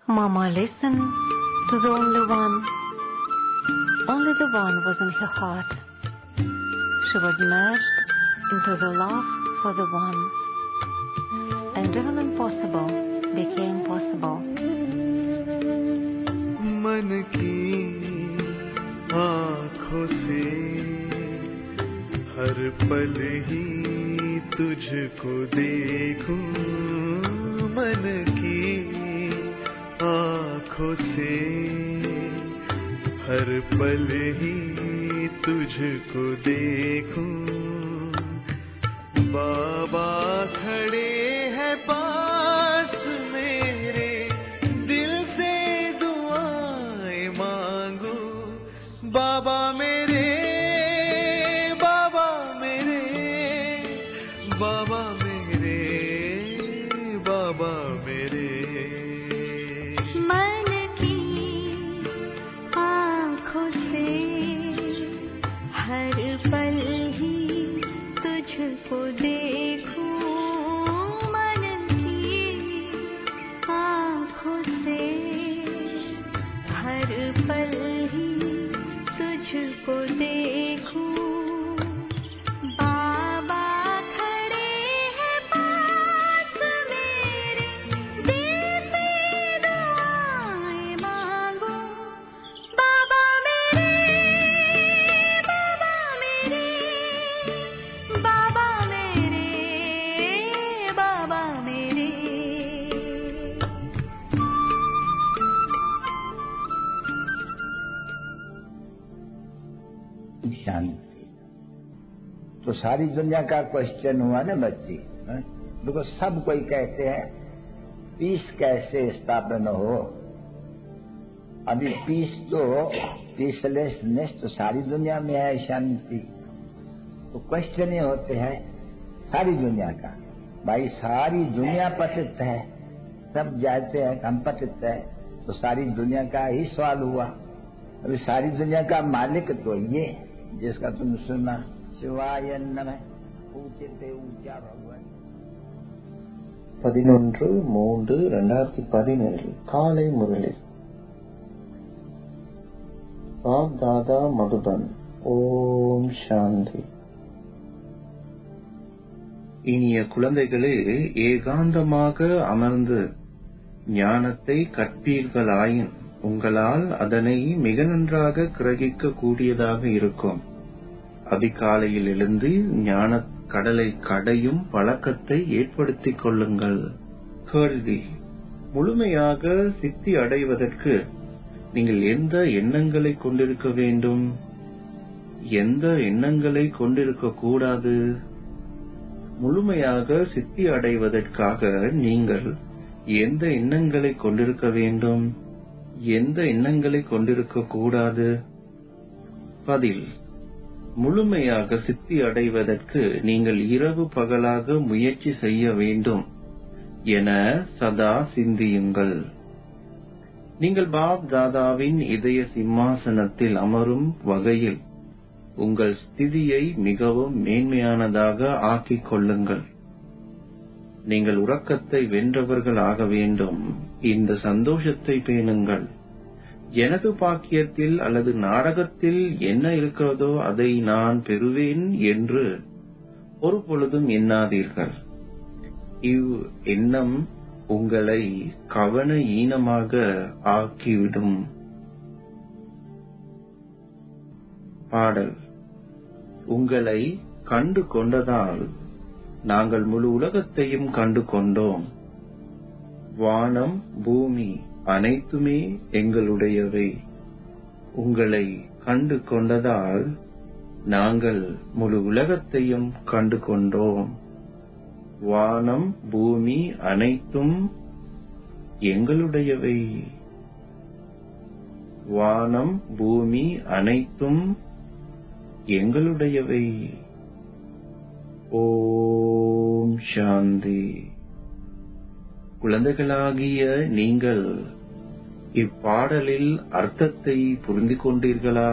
Mama listened to the only one. Only the one was in her heart. She was merged into the love for the one. And even impossible became possible. मन की आँखों से हर पल ही तुझको देखूं मन की आँखों से हर पल ही तुझको देखूं बाबा खड़े हैं पास मेरे दिल से दुआएं मांगू बाबा मेरे बाबा मेरे बाबा मेरे बाबा मेरे मन की आँखों से हर पल ही तुझको देखूं मन की आँखों से हर पल ही तुझको देखूं बाबा खड़े हैं पास मेरे दिल से दुआएं मांगो बाबा मेरे बाबा मेरे बाबा मेरे बाबा मेरे शांति तो सारी दुनिया का क्वेश्चन हुआ ना बच्ची हाँ? देखो सब कोई कहते हैं पीस कैसे स्थापन हो अभी पीस तो पीसलेसनेस तो सारी दुनिया में है शांति तो क्वेश्चन ये होते हैं सारी दुनिया का भाई सारी दुनिया पतित है सब जाते हैं हम पतित है तो सारी दुनिया का ही सवाल हुआ अभी सारी दुनिया का मालिक तो ये जिसका तुम सुना शिवाय नमः ऊंचे से ऊंचा भगवान பதினொன்று மூன்று ரெண்டாயிரத்தி பதினேழு காலை முரளி பாப் தாதா மதுபன் ஓம் சாந்தி இனிய குழந்தைகளே ஏகாந்தமாக அமர்ந்து ஞானத்தை கற்பீர்களாயின் உங்களால் அதனை மிக நன்றாக கிரகிக்க கூடியதாக இருக்கும் அதிகாலையில் எழுந்து ஞான கடலை கடையும் பழக்கத்தை ஏற்படுத்திக் கொள்ளுங்கள் கேள்வி முழுமையாக சித்தி அடைவதற்கு நீங்கள் எந்த எண்ணங்களை கொண்டிருக்க வேண்டும் எந்த எண்ணங்களை கொண்டிருக்க கூடாது முழுமையாக சித்தி அடைவதற்காக நீங்கள் எந்த எண்ணங்களை கொண்டிருக்க வேண்டும் எந்த எண்ணங்களை கொண்டிருக்க கூடாது பதில் முழுமையாக சித்தி அடைவதற்கு நீங்கள் இரவு பகலாக முயற்சி செய்ய வேண்டும் என சதா சிந்தியுங்கள் நீங்கள் பாப் தாதாவின் இதய சிம்மாசனத்தில் அமரும் வகையில் உங்கள் ஸ்திதியை மிகவும் மேன்மையானதாக ஆக்கிக் கொள்ளுங்கள் நீங்கள் உறக்கத்தை வென்றவர்கள் ஆக வேண்டும் இந்த சந்தோஷத்தை பேணுங்கள் எனது பாக்கியத்தில் அல்லது நாடகத்தில் என்ன இருக்கிறதோ அதை நான் பெறுவேன் என்று ஒரு பொழுதும் எண்ணாதீர்கள் இவ் எண்ணம் உங்களை கவன ஈனமாக ஆக்கிவிடும் பாடல் உங்களை கண்டு கொண்டதால் நாங்கள் முழு உலகத்தையும் கண்டு கொண்டோம் வானம் பூமி அனைத்துமே எங்களுடையவை உங்களை கண்டு கொண்டதால் நாங்கள் முழு உலகத்தையும் கண்டு கொண்டோம் வானம் பூமி அனைத்தும் எங்களுடையவை வானம் பூமி அனைத்தும் எங்களுடையவை ஓம் சாந்தி குழந்தைகளாகிய நீங்கள் இப்பாடலில் அர்த்தத்தை புரிந்து கொண்டீர்களா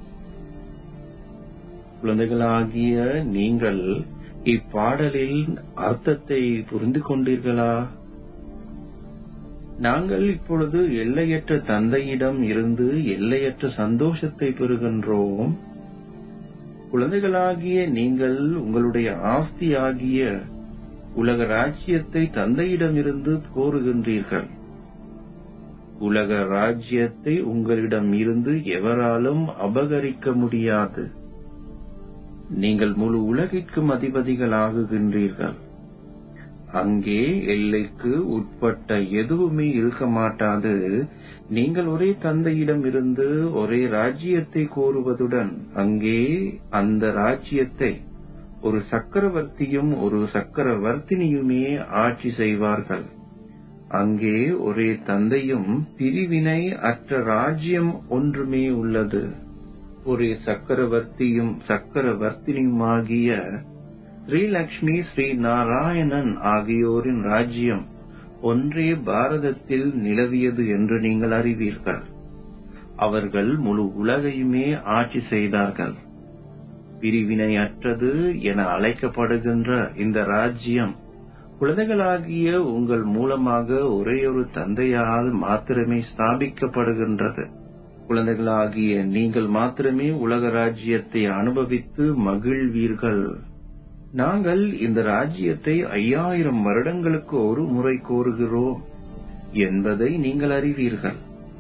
குழந்தைகளாகிய நீங்கள் இப்பாடலில் அர்த்தத்தை புரிந்து கொண்டீர்களா நாங்கள் இப்பொழுது எல்லையற்ற தந்தையிடம் இருந்து எல்லையற்ற சந்தோஷத்தை பெறுகின்றோம் குழந்தைகளாகிய நீங்கள் உங்களுடைய ஆஸ்தியாகிய உலக ராஜ்யத்தை தந்தையிடமிருந்து கோருகின்றீர்கள் உலக ராஜ்யத்தை உங்களிடம் இருந்து எவராலும் அபகரிக்க முடியாது நீங்கள் முழு உலகிற்கும் அதிபதிகளாகுகின்றீர்கள் அங்கே எல்லைக்கு உட்பட்ட எதுவுமே இருக்க மாட்டாது நீங்கள் ஒரே தந்தையிடம் இருந்து ஒரே ராஜ்யத்தை கோருவதுடன் அங்கே அந்த ராஜ்யத்தை ஒரு சக்கரவர்த்தியும் ஒரு சக்கரவர்த்தினியுமே ஆட்சி செய்வார்கள் அங்கே ஒரே தந்தையும் பிரிவினை அற்ற ராஜ்யம் ஒன்றுமே உள்ளது ஒரே சக்கரவர்த்தியும் சக்கரவர்த்தினியுமாகிய ஸ்ரீலக்ஷ்மி ஸ்ரீ நாராயணன் ஆகியோரின் ராஜ்யம் ஒன்றே பாரதத்தில் நிலவியது என்று நீங்கள் அறிவீர்கள் அவர்கள் முழு உலகையுமே ஆட்சி செய்தார்கள் பிரிவினையற்றது என அழைக்கப்படுகின்ற இந்த ராஜ்யம் குழந்தைகளாகிய உங்கள் மூலமாக ஒரேயொரு தந்தையால் மாத்திரமே ஸ்தாபிக்கப்படுகின்றது குழந்தைகளாகிய நீங்கள் மாத்திரமே உலக ராஜ்யத்தை அனுபவித்து மகிழ்வீர்கள் நாங்கள் இந்த ராஜ்யத்தை ஐயாயிரம் வருடங்களுக்கு ஒரு முறை கோருகிறோம் என்பதை நீங்கள் அறிவீர்கள்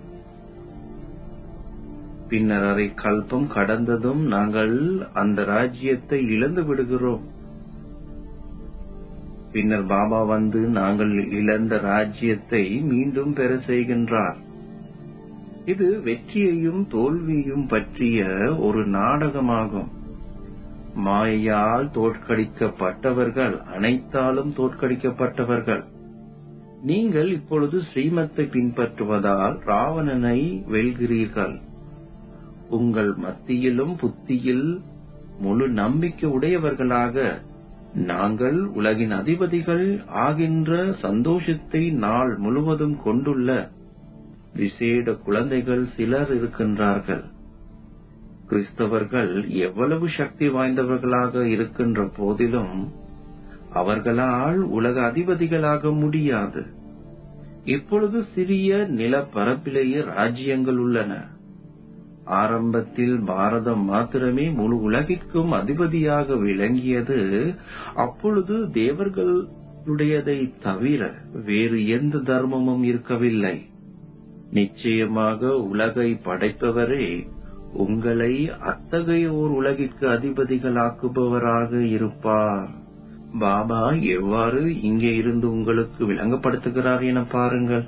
பின்னர் அரை கல்பம் கடந்ததும் நாங்கள் அந்த ராஜ்யத்தை இழந்து விடுகிறோம் பின்னர் பாபா வந்து நாங்கள் இழந்த ராஜ்யத்தை மீண்டும் பெற செய்கின்றார் இது வெற்றியையும் தோல்வியையும் பற்றிய ஒரு நாடகமாகும் மாயையால் தோற்கடிக்கப்பட்டவர்கள் அனைத்தாலும் தோற்கடிக்கப்பட்டவர்கள் நீங்கள் இப்பொழுது ஸ்ரீமத்தை பின்பற்றுவதால் ராவணனை வெல்கிறீர்கள் உங்கள் மத்தியிலும் புத்தியில் முழு நம்பிக்கை உடையவர்களாக நாங்கள் உலகின் அதிபதிகள் ஆகின்ற சந்தோஷத்தை நாள் முழுவதும் கொண்டுள்ள விசேட குழந்தைகள் சிலர் இருக்கின்றார்கள் கிறிஸ்தவர்கள் எவ்வளவு சக்தி வாய்ந்தவர்களாக இருக்கின்ற போதிலும் அவர்களால் உலக அதிபதிகளாக முடியாது இப்பொழுது சிறிய நிலப்பரப்பிலேயே ராஜ்யங்கள் உள்ளன ஆரம்பத்தில் பாரதம் மாத்திரமே முழு உலகிற்கும் அதிபதியாக விளங்கியது அப்பொழுது தேவர்களுடையதை தவிர வேறு எந்த தர்மமும் இருக்கவில்லை நிச்சயமாக உலகை படைப்பவரே உங்களை அத்தகைய ஓர் உலகிற்கு அதிபதிகளாக்குபவராக இருப்பார் பாபா எவ்வாறு இங்கே இருந்து உங்களுக்கு விளங்கப்படுத்துகிறார் என பாருங்கள்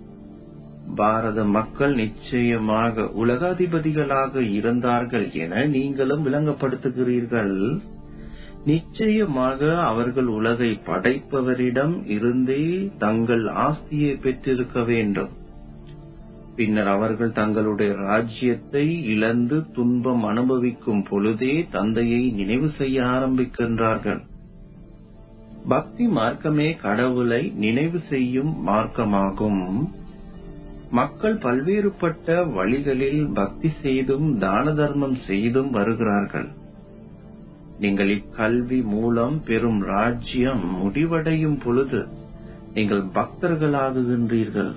பாரத மக்கள் நிச்சயமாக உலகாதிபதிகளாக இருந்தார்கள் என நீங்களும் விளங்கப்படுத்துகிறீர்கள் நிச்சயமாக அவர்கள் உலகை படைப்பவரிடம் இருந்தே தங்கள் ஆஸ்தியை பெற்றிருக்க வேண்டும் பின்னர் அவர்கள் தங்களுடைய ராஜ்யத்தை இழந்து துன்பம் அனுபவிக்கும் பொழுதே தந்தையை நினைவு செய்ய ஆரம்பிக்கின்றார்கள் பக்தி மார்க்கமே கடவுளை நினைவு செய்யும் மார்க்கமாகும் மக்கள் பல்வேறுபட்ட வழிகளில் பக்தி செய்தும் தான தர்மம் செய்தும் வருகிறார்கள் நீங்கள் இக்கல்வி மூலம் பெறும் ராஜ்யம் முடிவடையும் பொழுது நீங்கள் பக்தர்களாகுகின்றீர்கள்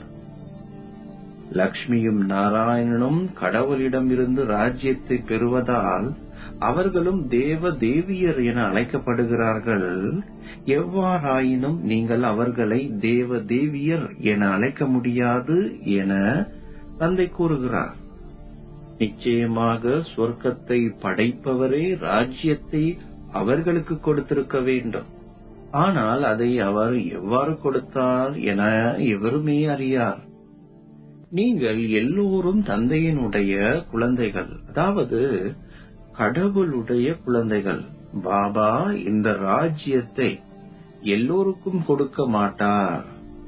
லக்ஷ்மியும் நாராயணனும் கடவுளிடமிருந்து ராஜ்யத்தை பெறுவதால் அவர்களும் தேவ தேவியர் என அழைக்கப்படுகிறார்கள் எவ்வாறாயினும் நீங்கள் அவர்களை தேவ தேவியர் என அழைக்க முடியாது என தந்தை கூறுகிறார் நிச்சயமாக சொர்க்கத்தை படைப்பவரே ராஜ்யத்தை அவர்களுக்கு கொடுத்திருக்க வேண்டும் ஆனால் அதை அவர் எவ்வாறு கொடுத்தார் என எவருமே அறியார் நீங்கள் எல்லோரும் தந்தையினுடைய குழந்தைகள் அதாவது கடவுளுடைய குழந்தைகள் பாபா இந்த ராஜ்யத்தை எல்லோருக்கும் கொடுக்க மாட்டார்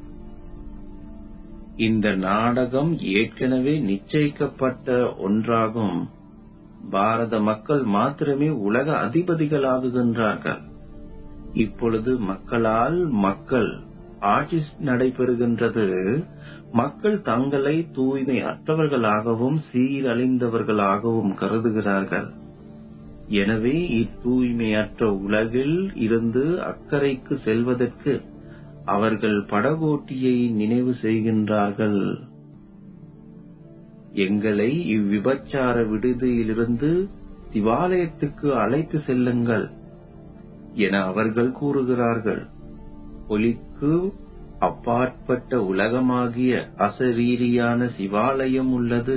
இந்த நாடகம் ஏற்கனவே நிச்சயிக்கப்பட்ட ஒன்றாகும் பாரத மக்கள் மாத்திரமே உலக அதிபதிகளாகுகின்றார்கள் இப்பொழுது மக்களால் மக்கள் ஆட்சி நடைபெறுகின்றது மக்கள் தங்களை தூய்மை அற்றவர்களாகவும் சீரழிந்தவர்களாகவும் கருதுகிறார்கள் எனவே இத்தூய்மையற்ற உலகில் இருந்து அக்கறைக்கு செல்வதற்கு அவர்கள் படகோட்டியை நினைவு செய்கின்றார்கள் எங்களை இவ்விபச்சார விடுதியிலிருந்து சிவாலயத்துக்கு அழைத்து செல்லுங்கள் என அவர்கள் கூறுகிறார்கள் ஒலிக்கு அப்பாற்பட்ட உலகமாகிய அசரீரியான சிவாலயம் உள்ளது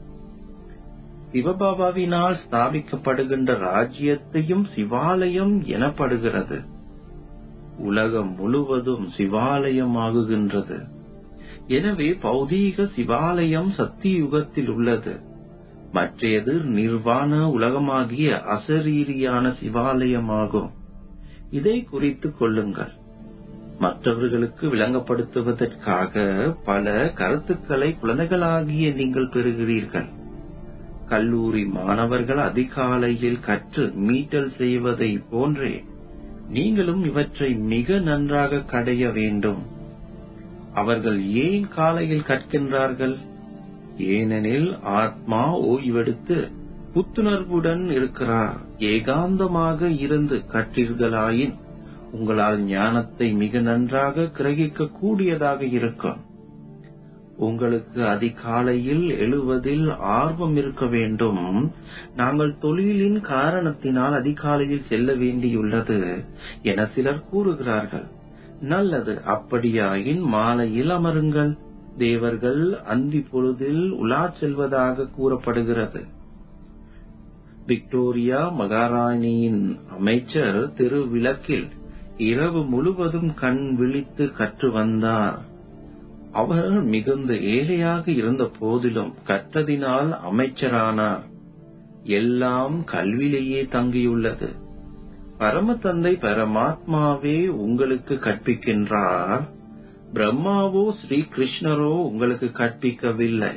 சிவபாபாவினால் ஸ்தாபிக்கப்படுகின்ற ராஜ்யத்தையும் சிவாலயம் எனப்படுகிறது உலகம் முழுவதும் சிவாலயமாகுகின்றது எனவே பௌதீக சிவாலயம் சத்தியுகத்தில் உள்ளது மற்றையது நிர்வாண உலகமாகிய அசரீரியான சிவாலயமாகும் இதை குறித்துக் கொள்ளுங்கள் மற்றவர்களுக்கு விளங்கப்படுத்துவதற்காக பல கருத்துக்களை குழந்தைகளாகிய நீங்கள் பெறுகிறீர்கள் கல்லூரி மாணவர்கள் அதிகாலையில் கற்று மீட்டல் செய்வதை போன்றே நீங்களும் இவற்றை மிக நன்றாக கடைய வேண்டும் அவர்கள் ஏன் காலையில் கற்கின்றார்கள் ஏனெனில் ஆத்மா ஓய்வெடுத்து புத்துணர்வுடன் இருக்கிறார் ஏகாந்தமாக இருந்து கற்றீர்களாயின் உங்களால் ஞானத்தை மிக நன்றாக கிரகிக்க கூடியதாக இருக்கும் உங்களுக்கு அதிகாலையில் எழுவதில் ஆர்வம் இருக்க வேண்டும் நாங்கள் தொழிலின் காரணத்தினால் அதிகாலையில் செல்ல வேண்டியுள்ளது என சிலர் கூறுகிறார்கள் நல்லது அப்படியாயின் மாலையில் அமருங்கள் தேவர்கள் அந்தி பொழுதில் உலா செல்வதாக கூறப்படுகிறது விக்டோரியா மகாராணியின் அமைச்சர் திருவிளக்கில் இரவு முழுவதும் கண் விழித்து கற்று வந்தார் அவர் மிகுந்த ஏழையாக இருந்த போதிலும் கற்றதினால் அமைச்சரானார் எல்லாம் கல்வியிலேயே தங்கியுள்ளது பரமதந்தை பரமாத்மாவே உங்களுக்கு கற்பிக்கின்றார் பிரம்மாவோ ஸ்ரீ கிருஷ்ணரோ உங்களுக்கு கற்பிக்கவில்லை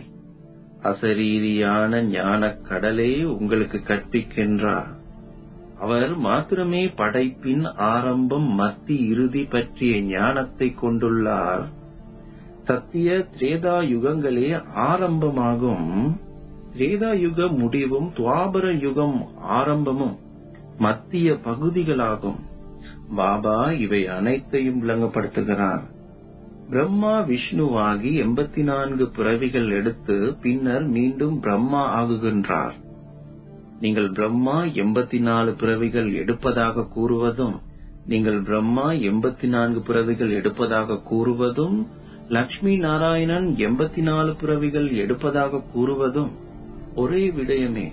அசரீரியான ஞானக் கடலே உங்களுக்கு கற்பிக்கின்றார் அவர் மாத்திரமே படைப்பின் ஆரம்பம் மத்தி இறுதி பற்றிய ஞானத்தை கொண்டுள்ளார் சத்திய திரேதா யுகங்களே ஆரம்பமாகும் திரேதா யுக முடிவும் துவாபர யுகம் ஆரம்பமும் மத்திய பகுதிகளாகும் பாபா இவை அனைத்தையும் விளங்கப்படுத்துகிறார் பிரம்மா விஷ்ணுவாகி எண்பத்தி நான்கு பிறவிகள் எடுத்து பின்னர் மீண்டும் பிரம்மா ஆகுகின்றார் நீங்கள் பிரம்மா எண்பத்தி நாலு பிறவிகள் எடுப்பதாக கூறுவதும் நீங்கள் பிரம்மா எண்பத்தி நான்கு பிறவிகள் எடுப்பதாக கூறுவதும் லட்சுமி நாராயணன் எண்பத்தி நாலு பிறவிகள் எடுப்பதாக கூறுவதும் ஒரே விடயமே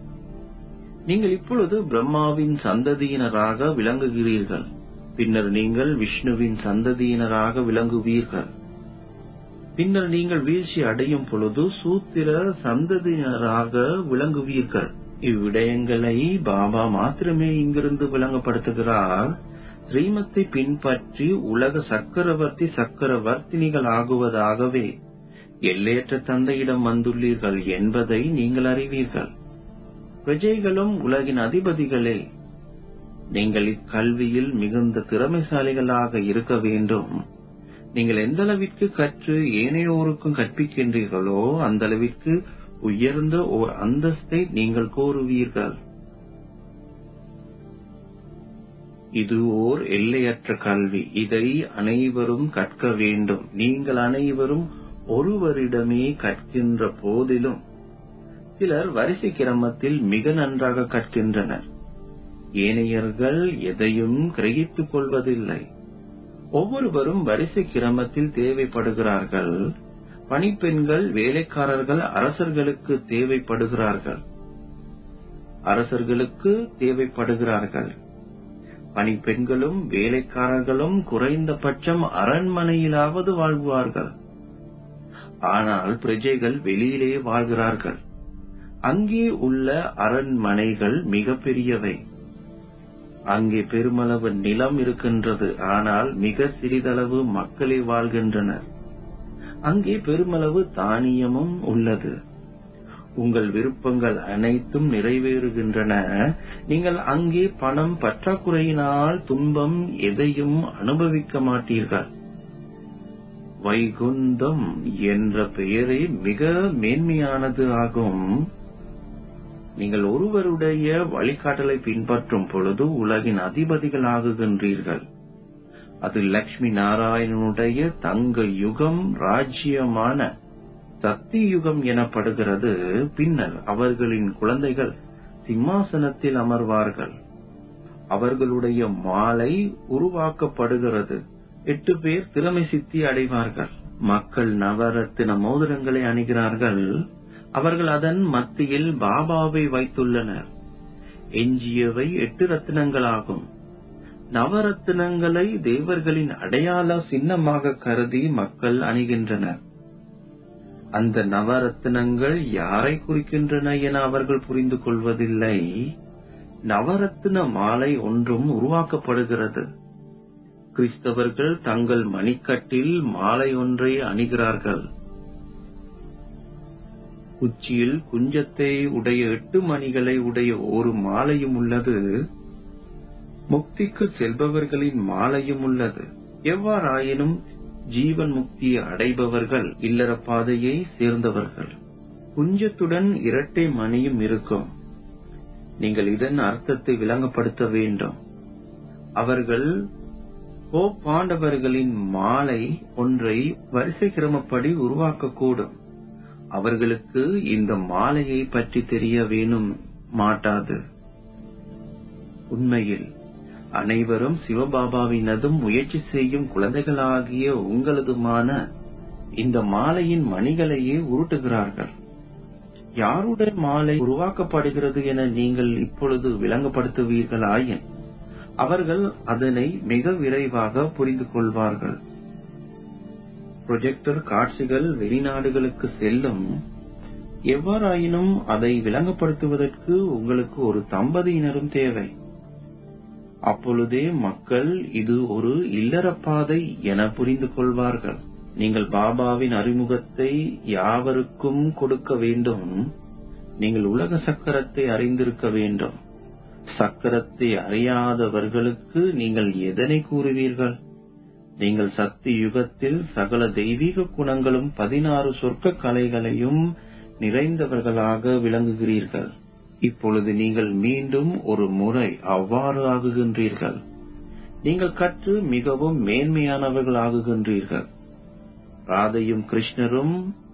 நீங்கள் இப்பொழுது பிரம்மாவின் சந்ததியினராக விளங்குகிறீர்கள் பின்னர் நீங்கள் விஷ்ணுவின் சந்ததியினராக விளங்குவீர்கள் பின்னர் நீங்கள் வீழ்ச்சி அடையும் பொழுது சூத்திர சந்ததியினராக விளங்குவீர்கள் இவ்விடயங்களை பாபா மாத்திரமே இங்கிருந்து விளங்கப்படுத்துகிறார் ஸ்ரீமத்தை பின்பற்றி உலக சக்கரவர்த்தி சக்கரவர்த்தினிகள் ஆகுவதாகவே எல்லையற்ற தந்தையிடம் வந்துள்ளீர்கள் என்பதை நீங்கள் அறிவீர்கள் பிரஜைகளும் உலகின் அதிபதிகளே நீங்கள் இக்கல்வியில் மிகுந்த திறமைசாலிகளாக இருக்க வேண்டும் நீங்கள் எந்த அளவிற்கு கற்று ஏனையோருக்கும் கற்பிக்கின்றீர்களோ அந்த அளவிற்கு உயர்ந்த ஓர் அந்தஸ்தை நீங்கள் கோருவீர்கள் இது ஓர் எல்லையற்ற கல்வி இதை அனைவரும் கற்க வேண்டும் நீங்கள் அனைவரும் ஒருவரிடமே கற்கின்ற போதிலும் சிலர் வரிசை கிரமத்தில் மிக நன்றாக கற்கின்றனர் ஏனையர்கள் எதையும் கிரகித்துக் கொள்வதில்லை ஒவ்வொருவரும் வரிசை கிரமத்தில் தேவைப்படுகிறார்கள் பணிப்பெண்கள் வேலைக்காரர்கள் அரசர்களுக்கு தேவைப்படுகிறார்கள் அரசர்களுக்கு தேவைப்படுகிறார்கள் பணிப்பெண்களும் வேலைக்காரர்களும் குறைந்தபட்சம் அரண்மனையிலாவது வாழ்வார்கள் ஆனால் பிரஜைகள் வெளியிலே வாழ்கிறார்கள் அங்கே உள்ள அரண்மனைகள் மிக பெரியவை அங்கே பெருமளவு நிலம் இருக்கின்றது ஆனால் மிக சிறிதளவு மக்களே வாழ்கின்றனர் அங்கே பெருமளவு தானியமும் உள்ளது உங்கள் விருப்பங்கள் அனைத்தும் நிறைவேறுகின்றன நீங்கள் அங்கே பணம் பற்றாக்குறையினால் துன்பம் எதையும் அனுபவிக்க மாட்டீர்கள் வைகுந்தம் என்ற பெயரே மிக மேன்மையானது ஆகும் நீங்கள் ஒருவருடைய வழிகாட்டலை பின்பற்றும் பொழுது உலகின் அதிபதிகள் ஆகுகின்றீர்கள் அது லக்ஷ்மி நாராயணனுடைய தங்க யுகம் ராஜ்யமான சக்தி யுகம் எனப்படுகிறது பின்னர் அவர்களின் குழந்தைகள் சிம்மாசனத்தில் அமர்வார்கள் அவர்களுடைய மாலை உருவாக்கப்படுகிறது எட்டு பேர் திறமை சித்தி அடைவார்கள் மக்கள் நவரத்தின மோதிரங்களை அணிகிறார்கள் அவர்கள் அதன் மத்தியில் பாபாவை வைத்துள்ளனர் எஞ்சியவை எட்டு ரத்தினங்களாகும் நவரத்தினங்களை தேவர்களின் அடையாள சின்னமாக கருதி மக்கள் அணிகின்றனர் அந்த நவரத்தினங்கள் யாரை குறிக்கின்றன என அவர்கள் புரிந்து கொள்வதில்லை நவரத்தின மாலை ஒன்றும் உருவாக்கப்படுகிறது கிறிஸ்தவர்கள் தங்கள் மணிக்கட்டில் மாலை ஒன்றை அணிகிறார்கள் உச்சியில் குஞ்சத்தை உடைய எட்டு மணிகளை உடைய ஒரு மாலையும் உள்ளது முக்திக்கு செல்பவர்களின் மாலையும் உள்ளது எவ்வாறாயினும் ஜீவன் முக்தியை அடைபவர்கள் இல்லற பாதையை சேர்ந்தவர்கள் குஞ்சத்துடன் இரட்டை மணியும் இருக்கும் நீங்கள் இதன் அர்த்தத்தை விளங்கப்படுத்த வேண்டும் அவர்கள் பாண்டவர்களின் மாலை ஒன்றை வரிசை கிரமப்படி உருவாக்கக்கூடும் அவர்களுக்கு இந்த மாலையை பற்றி தெரிய வேணும் மாட்டாது உண்மையில் அனைவரும் சிவபாபாவினதும் முயற்சி செய்யும் குழந்தைகளாகிய உங்களதுமான இந்த மாலையின் மணிகளையே உருட்டுகிறார்கள் யாருடைய மாலை உருவாக்கப்படுகிறது என நீங்கள் இப்பொழுது விளங்கப்படுத்துவீர்களாயின் அவர்கள் அதனை மிக விரைவாக புரிந்து கொள்வார்கள் ப்ரொஜெக்டர் காட்சிகள் வெளிநாடுகளுக்கு செல்லும் எவ்வாறாயினும் அதை விளங்கப்படுத்துவதற்கு உங்களுக்கு ஒரு தம்பதியினரும் தேவை அப்பொழுதே மக்கள் இது ஒரு இல்லறப்பாதை என புரிந்து கொள்வார்கள் நீங்கள் பாபாவின் அறிமுகத்தை யாவருக்கும் கொடுக்க வேண்டும் நீங்கள் உலக சக்கரத்தை அறிந்திருக்க வேண்டும் சக்கரத்தை அறியாதவர்களுக்கு நீங்கள் எதனை கூறுவீர்கள் நீங்கள் சக்தி யுகத்தில் சகல தெய்வீக குணங்களும் பதினாறு சொர்க்க கலைகளையும் நிறைந்தவர்களாக விளங்குகிறீர்கள் இப்பொழுது நீங்கள் மீண்டும் ஒரு முறை அவ்வாறு ஆகுகின்றீர்கள் நீங்கள் கற்று மிகவும் மேன்மையானவர்கள் ஆகுகின்றீர்கள் ராதையும் கிருஷ்ணரும்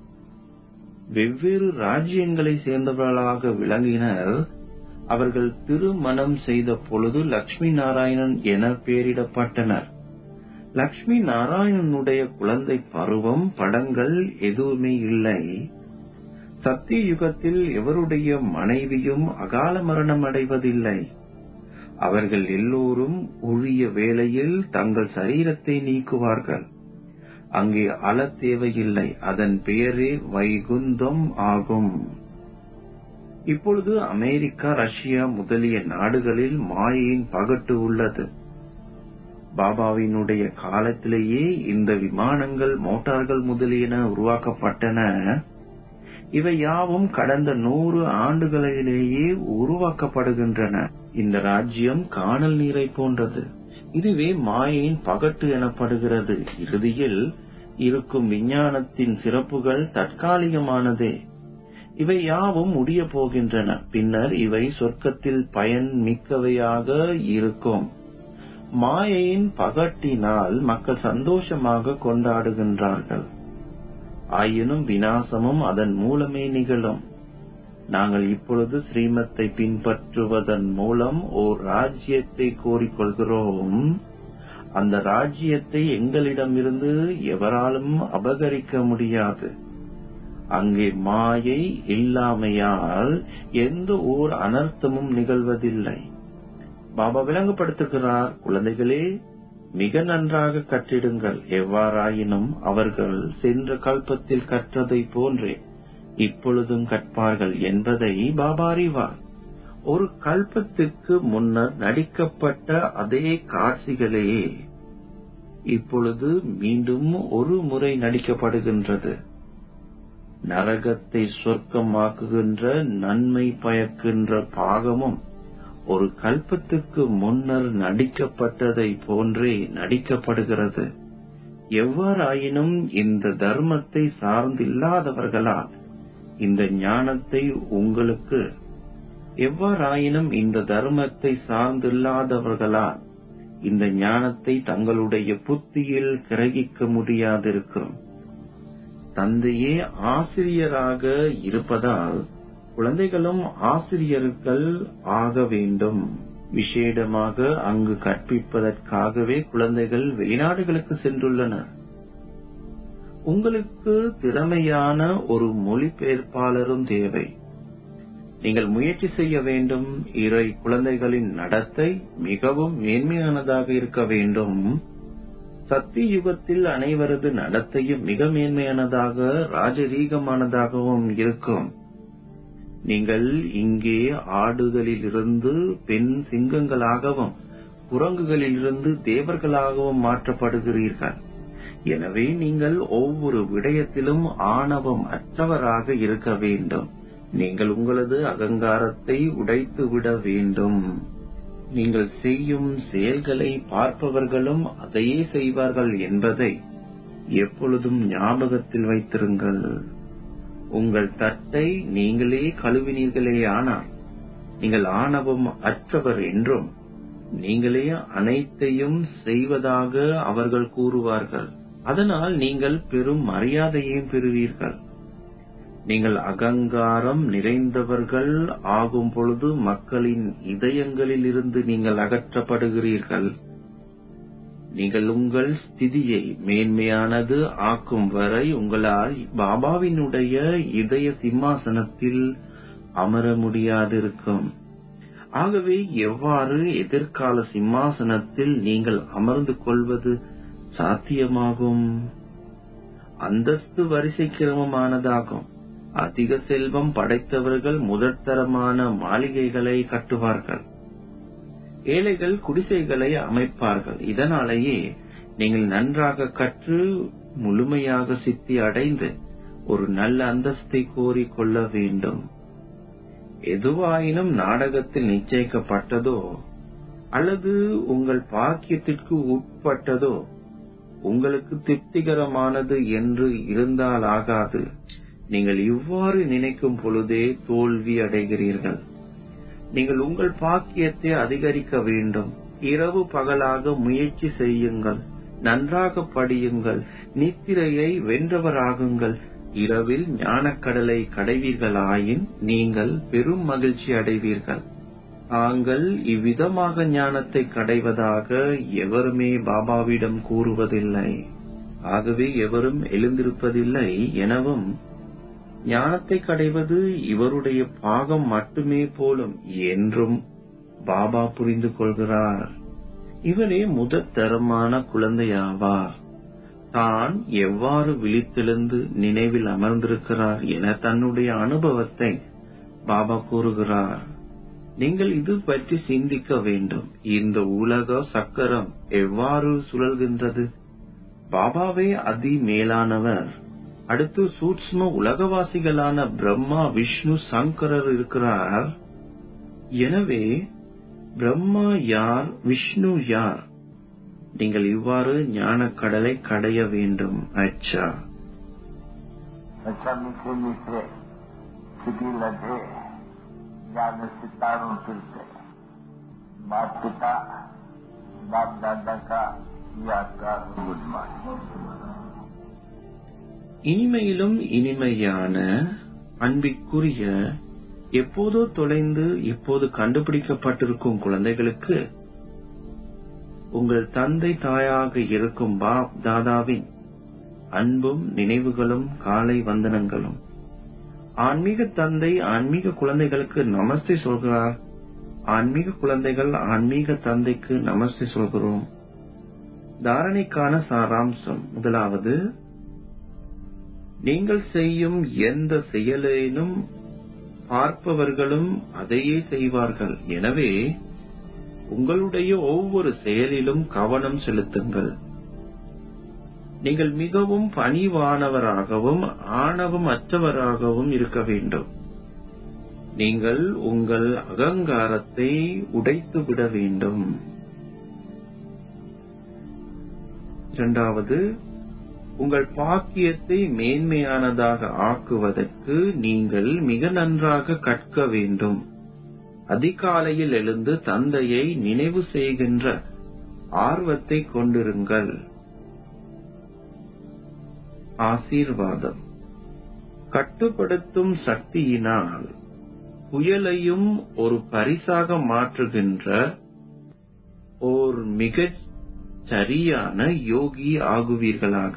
வெவ்வேறு ராஜ்யங்களை சேர்ந்தவர்களாக விளங்கினர் அவர்கள் திருமணம் செய்த பொழுது லட்சுமி நாராயணன் என பெயரிடப்பட்டனர் லட்சுமி நாராயணனுடைய குழந்தை பருவம் படங்கள் எதுவுமே இல்லை சத்திய யுகத்தில் எவருடைய மனைவியும் அகால மரணம் அடைவதில்லை அவர்கள் எல்லோரும் உரிய வேளையில் தங்கள் சரீரத்தை நீக்குவார்கள் அங்கே அல தேவையில்லை அதன் பெயரே வைகுந்தம் ஆகும் இப்பொழுது அமெரிக்கா ரஷ்யா முதலிய நாடுகளில் மாயையின் பகட்டு உள்ளது பாபாவினுடைய காலத்திலேயே இந்த விமானங்கள் மோட்டார்கள் முதலியன உருவாக்கப்பட்டன இவை யாவும் கடந்த நூறு ஆண்டுகளிலேயே உருவாக்கப்படுகின்றன இந்த ராஜ்யம் காணல் நீரை போன்றது இதுவே மாயையின் பகட்டு எனப்படுகிறது இறுதியில் இருக்கும் விஞ்ஞானத்தின் சிறப்புகள் தற்காலிகமானதே இவை யாவும் முடிய போகின்றன பின்னர் இவை சொர்க்கத்தில் பயன் மிக்கவையாக இருக்கும் மாயையின் பகட்டினால் மக்கள் சந்தோஷமாக கொண்டாடுகின்றார்கள் ஆயினும் வினாசமும் அதன் மூலமே நிகழும் நாங்கள் இப்பொழுது ஸ்ரீமத்தை பின்பற்றுவதன் மூலம் ஓர் ராஜ்யத்தை கோரிக்கொள்கிறோம் அந்த ராஜ்யத்தை எங்களிடமிருந்து எவராலும் அபகரிக்க முடியாது அங்கே மாயை இல்லாமையால் எந்த ஓர் அனர்த்தமும் நிகழ்வதில்லை பாபா விளங்கப்படுத்துகிறார் குழந்தைகளே மிக நன்றாக கற்றிடுங்கள் எவ்வாறாயினும் அவர்கள் சென்ற கல்பத்தில் கற்றதை போன்றே இப்பொழுதும் கற்பார்கள் என்பதை பாபா அறிவார் ஒரு கல்பத்துக்கு முன்னர் நடிக்கப்பட்ட அதே காட்சிகளே இப்பொழுது மீண்டும் ஒரு முறை நடிக்கப்படுகின்றது நரகத்தை சொர்க்கமாக்குகின்ற நன்மை பயக்கின்ற பாகமும் ஒரு கல்பத்துக்கு முன்னர் நடிக்கப்பட்டதை போன்றே நடிக்கப்படுகிறது எவ்வாறாயினும் இந்த தர்மத்தை சார்ந்தில்லாதவர்களால் இந்த ஞானத்தை உங்களுக்கு எவ்வாறாயினும் இந்த தர்மத்தை சார்ந்தில்லாதவர்களால் இந்த ஞானத்தை தங்களுடைய புத்தியில் கிரகிக்க முடியாதிருக்கும் தந்தையே ஆசிரியராக இருப்பதால் குழந்தைகளும் ஆசிரியர்கள் ஆக வேண்டும் விசேடமாக அங்கு கற்பிப்பதற்காகவே குழந்தைகள் வெளிநாடுகளுக்கு சென்றுள்ளனர் உங்களுக்கு திறமையான ஒரு மொழிபெயர்ப்பாளரும் தேவை நீங்கள் முயற்சி செய்ய வேண்டும் இறை குழந்தைகளின் நடத்தை மிகவும் மேன்மையானதாக இருக்க வேண்டும் சக்தி யுகத்தில் அனைவரது நடத்தையும் மிக மேன்மையானதாக ராஜரீகமானதாகவும் இருக்கும் நீங்கள் இங்கே ஆடுகளிலிருந்து பெண் சிங்கங்களாகவும் குரங்குகளிலிருந்து தேவர்களாகவும் மாற்றப்படுகிறீர்கள் எனவே நீங்கள் ஒவ்வொரு விடயத்திலும் ஆணவம் அற்றவராக இருக்க வேண்டும் நீங்கள் உங்களது அகங்காரத்தை உடைத்து விட வேண்டும் நீங்கள் செய்யும் செயல்களை பார்ப்பவர்களும் அதையே செய்வார்கள் என்பதை எப்பொழுதும் ஞாபகத்தில் வைத்திருங்கள் உங்கள் தட்டை நீங்களே கழுவினீர்களே ஆனால் நீங்கள் ஆணவம் அற்றவர் என்றும் நீங்களே அனைத்தையும் செய்வதாக அவர்கள் கூறுவார்கள் அதனால் நீங்கள் பெரும் மரியாதையையும் பெறுவீர்கள் நீங்கள் அகங்காரம் நிறைந்தவர்கள் ஆகும் பொழுது மக்களின் இதயங்களில் இருந்து நீங்கள் அகற்றப்படுகிறீர்கள் நீங்கள் உங்கள் ஸ்திதியை மேன்மையானது ஆக்கும் வரை உங்களால் பாபாவினுடைய இதய சிம்மாசனத்தில் அமர முடியாதிருக்கும் ஆகவே எவ்வாறு எதிர்கால சிம்மாசனத்தில் நீங்கள் அமர்ந்து கொள்வது சாத்தியமாகும் அந்தஸ்து வரிசை கிரமமானதாகும் அதிக செல்வம் படைத்தவர்கள் முதற்தரமான மாளிகைகளை கட்டுவார்கள் ஏழைகள் குடிசைகளை அமைப்பார்கள் இதனாலேயே நீங்கள் நன்றாக கற்று முழுமையாக சித்தி அடைந்து ஒரு நல்ல அந்தஸ்தை கோரிக் கொள்ள வேண்டும் எதுவாயினும் நாடகத்தில் நிச்சயிக்கப்பட்டதோ அல்லது உங்கள் பாக்கியத்திற்கு உட்பட்டதோ உங்களுக்கு திருப்திகரமானது என்று இருந்தால் ஆகாது நீங்கள் இவ்வாறு நினைக்கும் பொழுதே தோல்வி அடைகிறீர்கள் நீங்கள் உங்கள் பாக்கியத்தை அதிகரிக்க வேண்டும் இரவு பகலாக முயற்சி செய்யுங்கள் நன்றாக படியுங்கள் நித்திரையை வென்றவராகுங்கள் இரவில் ஞானக்கடலை கடைவீர்களாயின் நீங்கள் பெரும் மகிழ்ச்சி அடைவீர்கள் தாங்கள் இவ்விதமாக ஞானத்தை கடைவதாக எவருமே பாபாவிடம் கூறுவதில்லை ஆகவே எவரும் எழுந்திருப்பதில்லை எனவும் ஞானத்தை கடைவது இவருடைய பாகம் மட்டுமே போலும் என்றும் பாபா புரிந்து கொள்கிறார் இவரே முதற் தரமான குழந்தையாவார் தான் எவ்வாறு விழித்தெழுந்து நினைவில் அமர்ந்திருக்கிறார் என தன்னுடைய அனுபவத்தை பாபா கூறுகிறார் நீங்கள் இது பற்றி சிந்திக்க வேண்டும் இந்த உலக சக்கரம் எவ்வாறு சுழல்கின்றது பாபாவே அதி மேலானவர் அடுத்து சூட்ச்ம உலகவாசிகளான பிரம்மா விஷ்ணு சங்கரர் இருக்கிறார் எனவே பிரம்மா யார் விஷ்ணு யார் நீங்கள் இவ்வாறு ஞானக்கடலை கடைய வேண்டும் அச்சா अच्छा मीठे मीठे सिटी लगे ज्ञान सितारों फिरते बाप पिता बाप दादा का यादगार गुड मॉर्निंग இனிமையிலும் இனிமையான அன்பிற்குரிய எப்போதோ தொலைந்து இப்போது கண்டுபிடிக்கப்பட்டிருக்கும் குழந்தைகளுக்கு உங்கள் தந்தை தாயாக இருக்கும் பாப் தாதாவின் அன்பும் நினைவுகளும் காலை வந்தனங்களும் ஆன்மீக தந்தை ஆன்மீக குழந்தைகளுக்கு நமஸ்தே சொல்கிறார் ஆன்மீக குழந்தைகள் ஆன்மீக தந்தைக்கு நமஸ்தே சொல்கிறோம் தாரணைக்கான சாராம்சம் முதலாவது நீங்கள் செய்யும் எந்த செயலேனும் பார்ப்பவர்களும் அதையே செய்வார்கள் எனவே உங்களுடைய ஒவ்வொரு செயலிலும் கவனம் செலுத்துங்கள் நீங்கள் மிகவும் பணிவானவராகவும் ஆணவம் அற்றவராகவும் இருக்க வேண்டும் நீங்கள் உங்கள் அகங்காரத்தை உடைத்து விட வேண்டும் இரண்டாவது உங்கள் பாக்கியத்தை மேன்மையானதாக ஆக்குவதற்கு நீங்கள் மிக நன்றாக கற்க வேண்டும் அதிகாலையில் எழுந்து தந்தையை நினைவு செய்கின்ற ஆர்வத்தை கொண்டிருங்கள் ஆசீர்வாதம் கட்டுப்படுத்தும் சக்தியினால் புயலையும் ஒரு பரிசாக மாற்றுகின்ற ஓர் மிகச் சரியான யோகி ஆகுவீர்களாக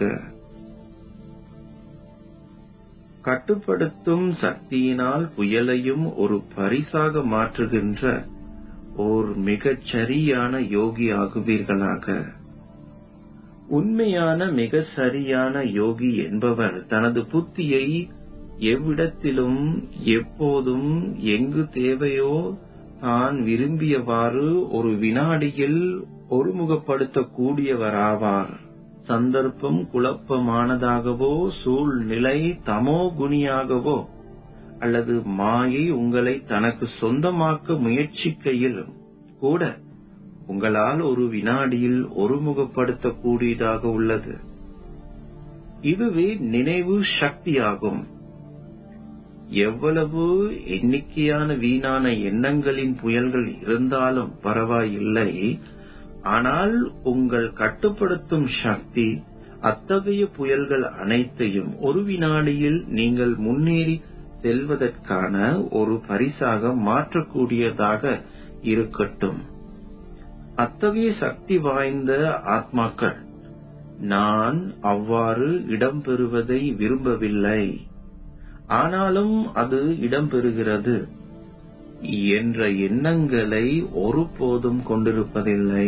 கட்டுப்படுத்தும் சக்தியினால் புயலையும் ஒரு பரிசாக மாற்றுகின்ற ஓர் மிகச் சரியான யோகி ஆகுவீர்களாக உண்மையான மிக சரியான யோகி என்பவர் தனது புத்தியை எவ்விடத்திலும் எப்போதும் எங்கு தேவையோ தான் விரும்பியவாறு ஒரு வினாடியில் ஒருமுகப்படுத்தக்கூடியவராவார் சந்தர்ப்பம் குழப்பமானதாகவோ சூழ்நிலை தமோ குணியாகவோ அல்லது மாயை உங்களை தனக்கு சொந்தமாக்க முயற்சிக்கையில் கூட உங்களால் ஒரு வினாடியில் ஒருமுகப்படுத்தக்கூடியதாக உள்ளது இதுவே நினைவு சக்தியாகும் எவ்வளவு எண்ணிக்கையான வீணான எண்ணங்களின் புயல்கள் இருந்தாலும் பரவாயில்லை ஆனால் உங்கள் கட்டுப்படுத்தும் சக்தி அத்தகைய புயல்கள் அனைத்தையும் ஒரு வினாடியில் நீங்கள் முன்னேறி செல்வதற்கான ஒரு பரிசாக மாற்றக்கூடியதாக இருக்கட்டும் அத்தகைய சக்தி வாய்ந்த ஆத்மாக்கள் நான் அவ்வாறு இடம்பெறுவதை விரும்பவில்லை ஆனாலும் அது இடம்பெறுகிறது என்ற எண்ணங்களை ஒருபோதும் கொண்டிருப்பதில்லை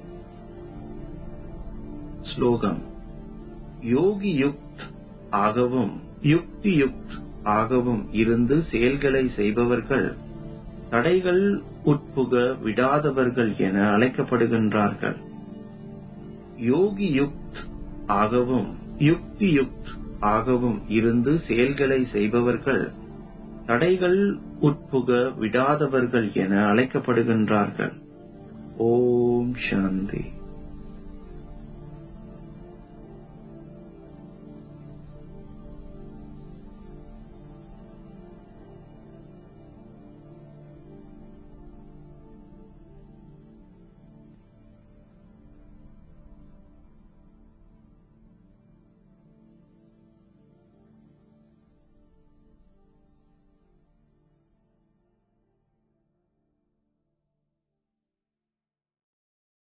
ஸ்லோகம் யோகி யுக்த் ஆகவும் யுக்தி யுக்த் ஆகவும் இருந்து செயல்களை செய்பவர்கள் தடைகள் உட்புக விடாதவர்கள் என அழைக்கப்படுகின்றார்கள் யோகி யுக்த் ஆகவும் யுக்தி யுக்த் ஆகவும் இருந்து செயல்களை செய்பவர்கள் தடைகள் உட்புக விடாதவர்கள் என அழைக்கப்படுகின்றார்கள் ஓம் சாந்தி